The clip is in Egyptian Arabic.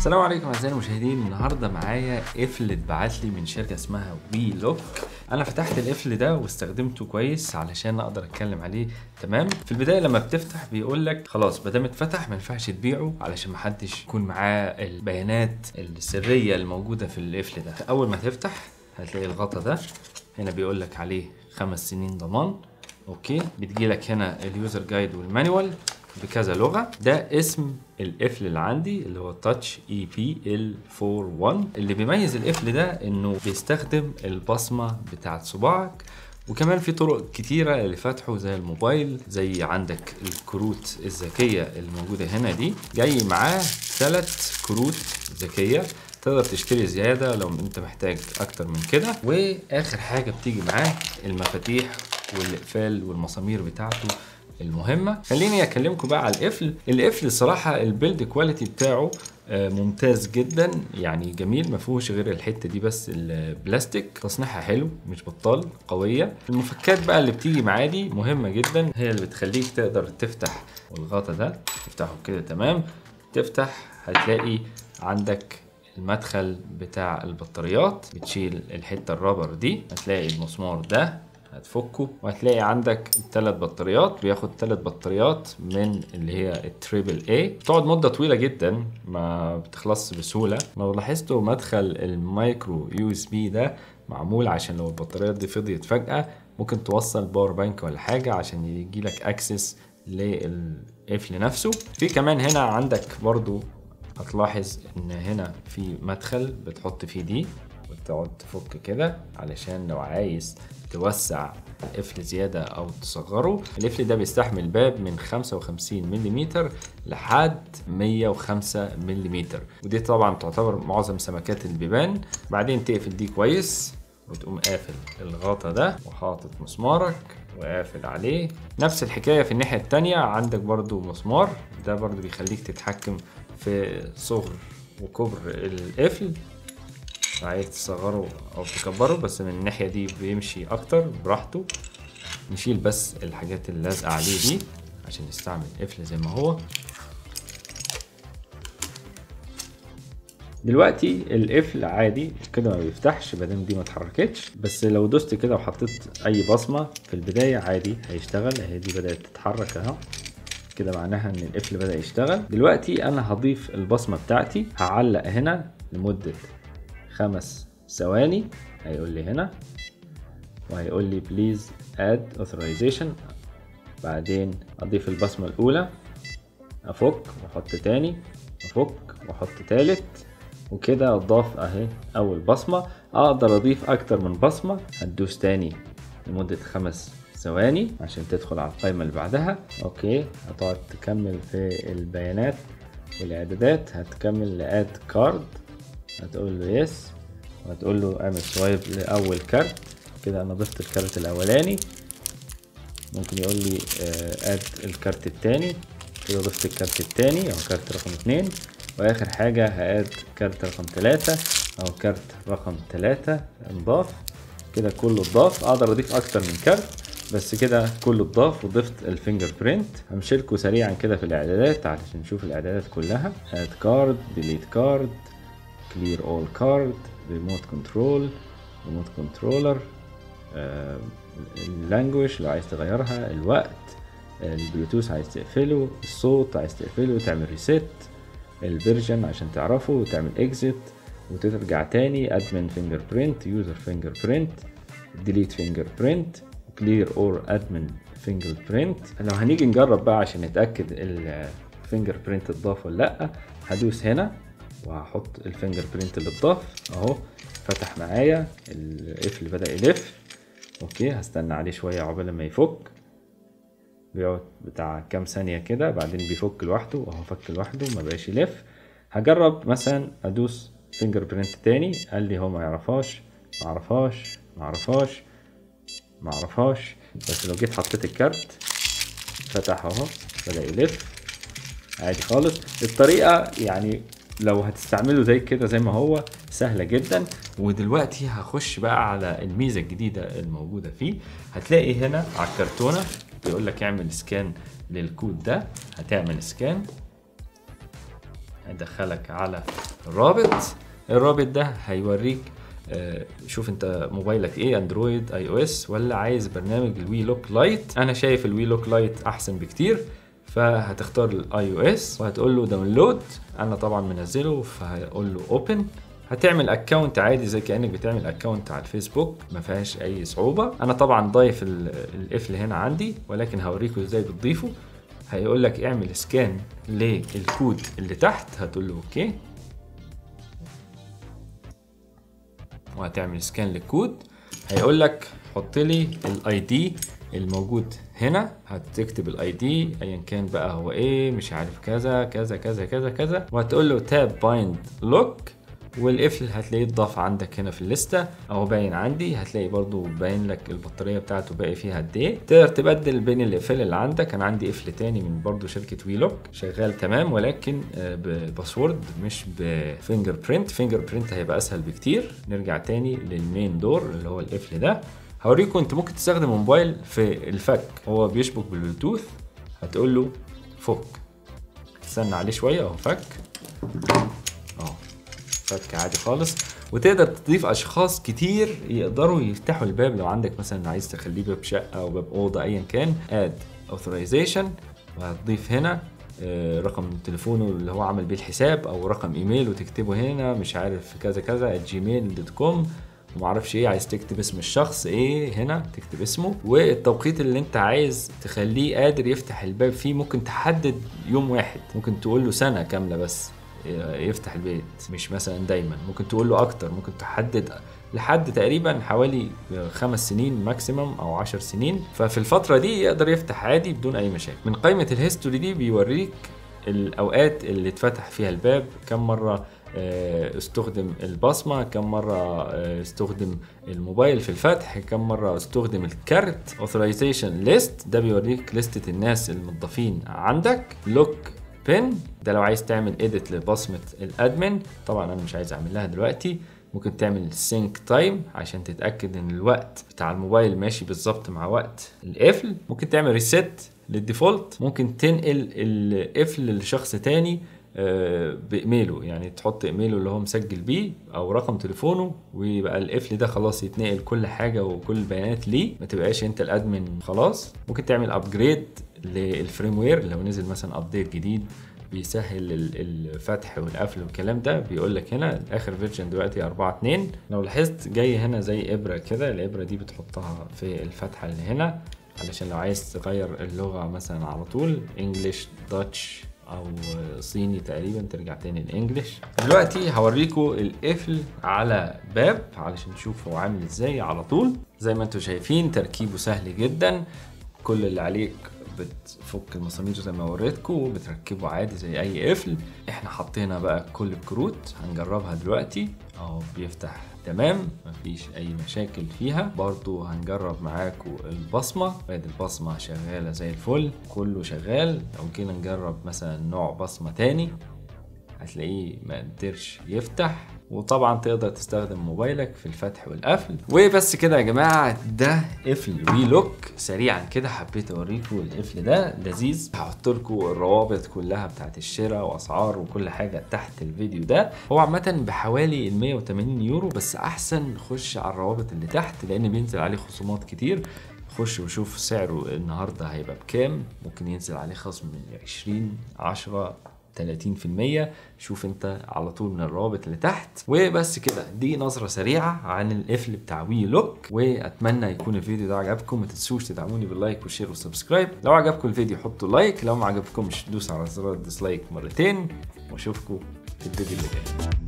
السلام عليكم اعزائي المشاهدين النهارده معايا قفل اتبعت لي من شركه اسمها وي لوك انا فتحت القفل ده واستخدمته كويس علشان اقدر اتكلم عليه تمام في البدايه لما بتفتح بيقول لك خلاص ما دام اتفتح ما ينفعش تبيعه علشان ما حدش يكون معاه البيانات السريه الموجوده في القفل ده اول ما تفتح هتلاقي الغطا ده هنا بيقول لك عليه خمس سنين ضمان اوكي بتجي لك هنا اليوزر جايد والمانيوال بكذا لغه ده اسم القفل اللي عندي اللي هو تاتش اي بي ال 41 اللي بيميز القفل ده انه بيستخدم البصمه بتاعت صباعك وكمان في طرق كتيرة لفتحه زي الموبايل زي عندك الكروت الذكية الموجودة هنا دي جاي معاه ثلاث كروت ذكية تقدر تشتري زيادة لو انت محتاج اكتر من كده واخر حاجة بتيجي معاه المفاتيح والاقفال والمسامير بتاعته المهمه خليني اكلمكم بقى على القفل القفل الصراحه البيلد كواليتي بتاعه آه، ممتاز جدا يعني جميل ما فيهوش غير الحته دي بس البلاستيك تصنيعها حلو مش بطال قويه المفكات بقى اللي بتيجي معاه دي مهمه جدا هي اللي بتخليك تقدر تفتح والغطا ده تفتحه كده تمام تفتح هتلاقي عندك المدخل بتاع البطاريات بتشيل الحته الرابر دي هتلاقي المسمار ده هتفكه وهتلاقي عندك ثلاث بطاريات بياخد ثلاث بطاريات من اللي هي التريبل اي بتقعد مده طويله جدا ما بتخلصش بسهوله لو لاحظتوا مدخل المايكرو يو اس بي ده معمول عشان لو البطاريات دي فضيت فجاه ممكن توصل باور بانك ولا حاجه عشان يجي لك اكسس للقفل نفسه في كمان هنا عندك برضو هتلاحظ ان هنا في مدخل بتحط فيه دي وتقعد تفك كده علشان لو عايز توسع القفل زيادة أو تصغره القفل ده بيستحمل باب من 55 ملم لحد 105 ملم ودي طبعا تعتبر معظم سمكات البيبان بعدين تقفل دي كويس وتقوم قافل الغطا ده وحاطط مسمارك وقافل عليه نفس الحكاية في الناحية التانية عندك برضو مسمار ده برضو بيخليك تتحكم في صغر وكبر القفل عايز تصغره او تكبره بس من الناحية دي بيمشي اكتر براحته نشيل بس الحاجات اللي لازقة عليه دي عشان نستعمل قفل زي ما هو دلوقتي القفل عادي كده ما بيفتحش مادام دي ما اتحركتش بس لو دوست كده وحطيت اي بصمة في البداية عادي هيشتغل اهي دي بدأت تتحرك اهو كده معناها ان القفل بدأ يشتغل دلوقتي انا هضيف البصمة بتاعتي هعلق هنا لمدة خمس ثواني هيقول لي هنا وهيقول لي بليز اد authorization بعدين اضيف البصمة الاولى افك واحط تاني افك واحط تالت وكده اضاف اهي اول بصمة اقدر اضيف اكتر من بصمة هتدوس تاني لمدة خمس ثواني عشان تدخل على القائمة اللي بعدها اوكي هتقعد تكمل في البيانات والاعدادات هتكمل لاد كارد هتقول له يس وهتقول له اعمل سوايب لاول كارت كده انا ضفت الكارت الاولاني ممكن يقول لي اد الكارت التاني كده ضفت الكارت التاني او كارت رقم اتنين واخر حاجة هاد كارت رقم تلاتة او كارت رقم تلاتة انضاف كده كله اتضاف اقدر اضيف اكتر من كارت بس كده كله اتضاف وضفت الفينجر برينت همشيلكوا سريعا كده في الاعدادات علشان نشوف الاعدادات كلها اد كارد ديليت كارد كلير اول كارد ريموت كنترول ريموت كنترولر اللانجوج لو عايز تغيرها الوقت البلوتوث عايز تقفله الصوت عايز تقفله تعمل ريست الفيرجن عشان تعرفه وتعمل اكزيت وترجع تاني ادمن فينجر برينت يوزر فينجر برينت ديليت فينجر برينت كلير اور ادمن فينجر برينت لو هنيجي نجرب بقى عشان نتاكد الفينجر برينت اتضاف ولا لا هدوس هنا وهحط الفينجر برينت اللي اتضاف اهو فتح معايا القفل بدا يلف اوكي هستنى عليه شويه عقبال ما يفك بيقعد بتاع كام ثانيه كده بعدين بيفك لوحده اهو فك لوحده ما بقاش يلف هجرب مثلا ادوس فينجر برينت تاني قال لي هو ما يعرفهاش ما اعرفهاش ما اعرفهاش ما اعرفهاش بس لو جيت حطيت الكارت فتح اهو بدا يلف عادي خالص الطريقه يعني لو هتستعمله زي كده زي ما هو سهله جدا ودلوقتي هخش بقى على الميزه الجديده الموجوده فيه هتلاقي هنا على الكرتونه بيقول لك اعمل سكان للكود ده هتعمل سكان هيدخلك على الرابط الرابط ده هيوريك آه، شوف انت موبايلك ايه اندرويد اي او اس ولا عايز برنامج الوي لوك لايت انا شايف الوي لوك لايت احسن بكتير فهتختار الاي او اس وهتقول له داونلود انا طبعا منزله فهقول له اوبن هتعمل اكونت عادي زي كانك بتعمل اكونت على الفيسبوك ما فيهاش اي صعوبه انا طبعا ضايف ال- القفل هنا عندي ولكن هوريكم ازاي بتضيفه هيقول لك اعمل سكان للكود اللي تحت هتقول له اوكي وهتعمل سكان للكود هيقول لك حط لي الاي دي الموجود هنا هتكتب الاي دي ايا كان بقى هو ايه مش عارف كذا كذا كذا كذا كذا وهتقول له تاب بايند لوك والقفل هتلاقيه اتضاف عندك هنا في الليسته اهو باين عندي هتلاقي برضو باين لك البطاريه بتاعته باقي فيها قد ايه تقدر تبدل بين الاقفال اللي عندك انا عندي قفل تاني من برضو شركه ويلوك شغال تمام ولكن آه، بباسورد مش بفينجر برينت فينجر برينت هيبقى اسهل بكتير نرجع تاني للمين دور اللي هو القفل ده هوريكم انت ممكن تستخدم موبايل في الفك هو بيشبك بالبلوتوث هتقول له فك استنى عليه شويه اهو فك اهو فك عادي خالص وتقدر تضيف اشخاص كتير يقدروا يفتحوا الباب لو عندك مثلا عايز تخليه باب شقه او باب اوضه ايا كان اد اوثرايزيشن وهتضيف هنا آه، رقم تليفونه اللي هو عمل بيه الحساب او رقم ايميل وتكتبه هنا مش عارف كذا كذا جيميل دوت كوم ومعرفش ايه عايز تكتب اسم الشخص ايه هنا تكتب اسمه والتوقيت اللي انت عايز تخليه قادر يفتح الباب فيه ممكن تحدد يوم واحد ممكن تقول له سنه كامله بس يفتح البيت مش مثلا دايما ممكن تقول له اكتر ممكن تحدد لحد تقريبا حوالي خمس سنين ماكسيمم او عشر سنين ففي الفترة دي يقدر يفتح عادي بدون اي مشاكل من قائمة الهيستوري دي بيوريك الاوقات اللي اتفتح فيها الباب كم مرة آه، استخدم البصمة كم مرة آه، استخدم الموبايل في الفتح كم مرة استخدم الكارت authorization list ده بيوريك لستة الناس المضافين عندك لوك بن ده لو عايز تعمل edit لبصمة الادمن طبعا انا مش عايز اعمل لها دلوقتي ممكن تعمل سينك تايم عشان تتاكد ان الوقت بتاع الموبايل ماشي بالظبط مع وقت القفل ممكن تعمل ريست للديفولت ممكن تنقل القفل لشخص تاني آه، بايميله يعني تحط ايميله اللي هو مسجل بيه او رقم تليفونه ويبقى القفل ده خلاص يتنقل كل حاجه وكل البيانات ليه ما تبقاش انت الادمن خلاص ممكن تعمل ابجريد للفريم وير لو نزل مثلا ابديت جديد بيسهل ال- الفتح والقفل والكلام ده بيقول لك هنا اخر فيرجن دلوقتي 4 2 لو لاحظت جاي هنا زي ابره كده الابره دي بتحطها في الفتحه اللي هنا علشان لو عايز تغير اللغه مثلا على طول انجلش داتش او صيني تقريبا ترجع تاني الانجليش دلوقتي هوريكم القفل على باب علشان تشوف هو عامل ازاي على طول زي ما انتم شايفين تركيبه سهل جدا كل اللي عليك بتفك المسامير زي ما وريتكم وبتركبه عادي زي اي قفل احنا حطينا بقى كل الكروت هنجربها دلوقتي اهو بيفتح تمام مفيش اي مشاكل فيها برضو هنجرب معاكم البصمة ادي البصمة شغالة زي الفل كله شغال لو جينا نجرب مثلا نوع بصمة تاني هتلاقيه ما قدرش يفتح وطبعا تقدر تستخدم موبايلك في الفتح والقفل وبس كده يا جماعه ده قفل وي لوك سريعا كده حبيت اوريكم القفل ده لذيذ هحط لكم الروابط كلها بتاعت الشراء واسعار وكل حاجه تحت الفيديو ده هو عامه بحوالي ال 180 يورو بس احسن خش على الروابط اللي تحت لان بينزل عليه خصومات كتير خش وشوف سعره النهارده هيبقى بكام ممكن ينزل عليه خصم من 20 10 30% شوف انت على طول من الروابط اللي تحت وبس كده دي نظرة سريعة عن القفل بتاع وي لوك واتمنى يكون الفيديو ده عجبكم ما تنسوش تدعموني باللايك والشير والسبسكرايب لو عجبكم الفيديو حطوا لايك لو ما عجبكمش دوس على زرار الديسلايك مرتين واشوفكم في الفيديو اللي جاي